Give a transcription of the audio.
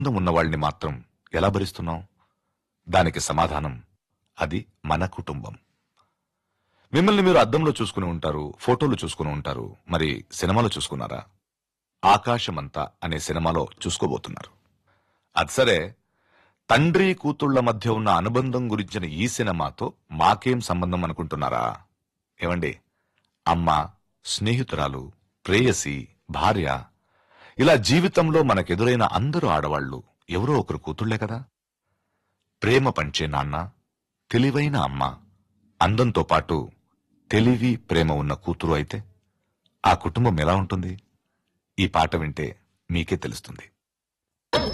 అందం ఉన్న వాళ్ళని మాత్రం ఎలా భరిస్తున్నాం దానికి సమాధానం అది మన కుటుంబం మిమ్మల్ని మీరు అద్దంలో చూసుకుని ఉంటారు ఫోటోలు చూసుకుని ఉంటారు మరి సినిమాలో చూసుకున్నారా ఆకాశమంతా అనే సినిమాలో చూసుకోబోతున్నారు అది సరే తండ్రి కూతుళ్ల మధ్య ఉన్న అనుబంధం గురించిన ఈ సినిమాతో మాకేం సంబంధం అనుకుంటున్నారా ఏమండి అమ్మ స్నేహితురాలు ప్రేయసి భార్య ఇలా జీవితంలో మనకెదురైన అందరూ ఆడవాళ్లు ఎవరో ఒకరు కూతుళ్లే కదా ప్రేమ పంచే నాన్న తెలివైన అమ్మ అందంతో పాటు తెలివి ప్రేమ ఉన్న కూతురు అయితే ఆ కుటుంబం ఎలా ఉంటుంది ఈ పాట వింటే మీకే తెలుస్తుంది